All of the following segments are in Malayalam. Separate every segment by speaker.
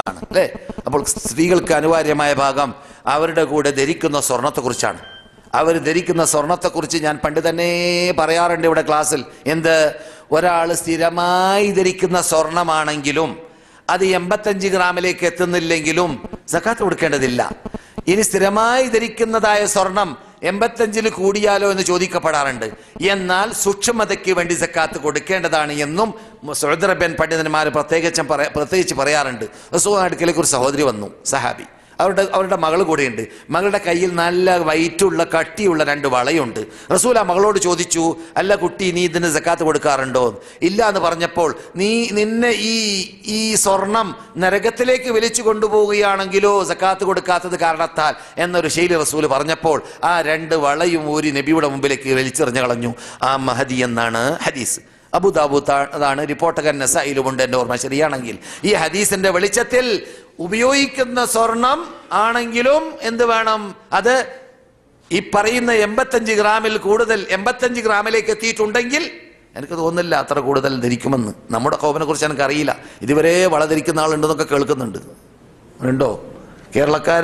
Speaker 1: ആണ് അല്ലേ അപ്പോൾ സ്ത്രീകൾക്ക് അനിവാര്യമായ ഭാഗം അവരുടെ കൂടെ ധരിക്കുന്ന സ്വർണത്തെക്കുറിച്ചാണ് അവർ ധരിക്കുന്ന സ്വർണത്തെക്കുറിച്ച് ഞാൻ പണ്ട് തന്നെ പറയാറുണ്ട് ഇവിടെ ക്ലാസ്സിൽ എന്ത് ഒരാൾ സ്ഥിരമായി ധരിക്കുന്ന സ്വർണമാണെങ്കിലും അത് എൺപത്തഞ്ച് ഗ്രാമിലേക്ക് എത്തുന്നില്ലെങ്കിലും സക്കാത്ത് കൊടുക്കേണ്ടതില്ല ഇനി സ്ഥിരമായി ധരിക്കുന്നതായ സ്വർണം എൺപത്തഞ്ചിൽ കൂടിയാലോ എന്ന് ചോദിക്കപ്പെടാറുണ്ട് എന്നാൽ സൂക്ഷ്മതയ്ക്ക് വേണ്ടി സക്കാത്ത് കൊടുക്കേണ്ടതാണ് എന്നും സുഹൃദ്രബൻ പണ്ഡിതന്മാർ പ്രത്യേകിച്ചും പറ- പ്രത്യേകിച്ച് പറയാറുണ്ട് റസൂൽ അടുക്കലേക്ക് ഒരു സഹോദരി വന്നു സഹാബി അവരുടെ അവരുടെ മകൾ കൂടെയുണ്ട് മകളുടെ കയ്യിൽ നല്ല വൈറ്റുള്ള കട്ടിയുള്ള രണ്ട് വളയുണ്ട് റസൂൽ ആ മകളോട് ചോദിച്ചു അല്ല കുട്ടി നീ ഇതിന് സക്കാത്ത് കൊടുക്കാറുണ്ടോ ഇല്ല എന്ന് പറഞ്ഞപ്പോൾ നീ നിന്നെ ഈ ഈ സ്വർണം നരകത്തിലേക്ക് വലിച്ചു കൊണ്ടുപോവുകയാണെങ്കിലോ സക്കാത്ത് കൊടുക്കാത്തത് കാരണത്താൽ എന്നൊരു ശൈലി റസൂൽ പറഞ്ഞപ്പോൾ ആ രണ്ട് വളയും ഊരി നബിയുടെ മുമ്പിലേക്ക് വലിച്ചെറിഞ്ഞു കളഞ്ഞു ആ മഹദി എന്നാണ് ഹദീസ് അബുദാബു അതാണ് റിപ്പോർട്ടകൻ നസയിലുമുണ്ട് എൻ്റെ ഓർമ്മ ശരിയാണെങ്കിൽ ഈ ഹദീസിന്റെ വെളിച്ചത്തിൽ ഉപയോഗിക്കുന്ന സ്വർണം ആണെങ്കിലും എന്ത് വേണം അത് ഈ പറയുന്ന എൺപത്തഞ്ച് ഗ്രാമിൽ കൂടുതൽ എൺപത്തഞ്ച് ഗ്രാമിലേക്ക് എത്തിയിട്ടുണ്ടെങ്കിൽ എനിക്ക് തോന്നുന്നില്ല അത്ര കൂടുതൽ ധരിക്കുമെന്ന് നമ്മുടെ കോപനെ കുറിച്ച് എനിക്ക് അറിയില്ല ഇതുവരെ വള ധരിക്കുന്ന ആളുണ്ടെന്നൊക്കെ കേൾക്കുന്നുണ്ട് ഉണ്ടോ കേരളക്കാർ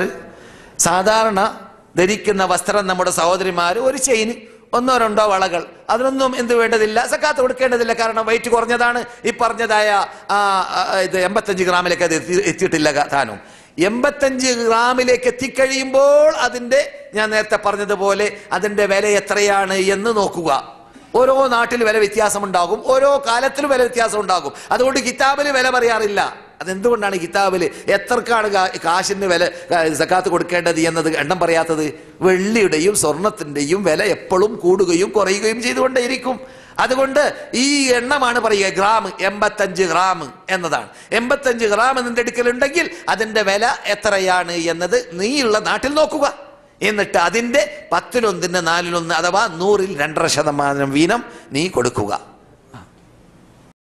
Speaker 1: സാധാരണ ധരിക്കുന്ന വസ്ത്രം നമ്മുടെ സഹോദരിമാർ ഒരു ചെയിന് ഒന്നോ രണ്ടോ വളകൾ അതിനൊന്നും എന്ത് വേണ്ടതില്ല സക്കാത്ത് കൊടുക്കേണ്ടതില്ല കാരണം വെയിറ്റ് കുറഞ്ഞതാണ് ഈ പറഞ്ഞതായ ആ, ആ, ഇത് എൺപത്തഞ്ച് ഗ്രാമിലേക്ക് അത് എത്തി എത്തിയിട്ടില്ല ക- താനും എൺപത്തഞ്ച് ഗ്രാമിലേക്ക് എത്തിക്കഴിയുമ്പോൾ അതിൻ്റെ ഞാൻ നേരത്തെ പറഞ്ഞതുപോലെ അതിൻ്റെ വില എത്രയാണ് എന്ന് നോക്കുക ഓരോ നാട്ടിൽ വില വ്യത്യാസം ഉണ്ടാകും ഓരോ കാലത്തിലും വില വ്യത്യാസം ഉണ്ടാകും അതുകൊണ്ട് കിതാബിൽ വില പറയാറില്ല അതെന്തുകൊണ്ടാണ് കിതാബിൽ എത്രക്കാണ് കാ- കാശിന് വില ക- സക്കാത്ത് കൊടുക്കേണ്ടത് എന്നത് എണ്ണം പറയാത്തത് വെള്ളിയുടെയും സ്വർണത്തിന്റെയും വില എപ്പോഴും കൂടുകയും കുറയുകയും ചെയ്തുകൊണ്ടേയിരിക്കും അതുകൊണ്ട് ഈ എണ്ണമാണ് പറയുക ഗ്രാം എൺപത്തഞ്ച് ഗ്രാം എന്നതാണ് എൺപത്തഞ്ച് ഗ്രാം നിന്റെ അടുക്കലുണ്ടെങ്കിൽ അതിന്റെ വില എത്രയാണ് എന്നത് നീയുള്ള നാട്ടിൽ നോക്കുക എന്നിട്ട് അതിന്റെ പത്തിലൊന്നിന് നാലിലൊന്ന് അഥവാ നൂറിൽ രണ്ടര ശതമാനം വീതം നീ കൊടുക്കുക